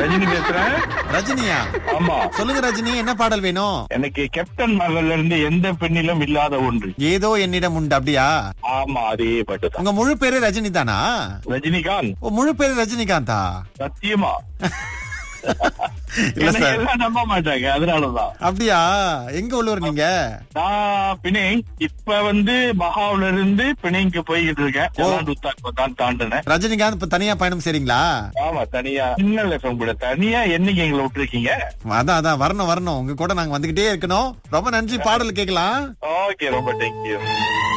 ரஜினி பேசுறேன் ரஜினியா ஆமா சொல்லுங்க ரஜினி என்ன பாடல் வேணும் எனக்கு கேப்டன் மகள்ல இருந்து எந்த பெண்ணிலும் இல்லாத ஒன்று ஏதோ என்னிடம் உண்டு அப்படியா ஆமா அதே பாட்டு தான் உங்க முழு பேரு ரஜினி தானா ரஜினிகாந்த் ஓ முழு பேரு ரஜினிகாந்தா சத்தியமா இல்ல என்னை சார் எல்லாம் நம்ப மாட்டாங்க அதனாலதான் அப்படியா எங்க உள்ளூர் நீங்க நான் பிணைங் இப்ப வந்து மகாவுல இருந்து பிணைங்கு போய்கிட்டு இருக்கேன் ஜலாண்டுத்தாக்கு தான் தாண்டினேன் ரஜினிகாந்த் இப்ப தனியா பயணம் செய்றீங்களா ஆமா தனியா சின்ன எஃப்எம் கூட தனியா என்னைக்கு எங்களை விட்டுருக்கீங்க அதான் அதான் வரணும் வரணும் உங்க கூட நாங்க வந்துகிட்டே இருக்கணும் ரொம்ப நன்றி பாடல் கேட்கலாம் ஓகே ரொம்ப தேங்க்யூ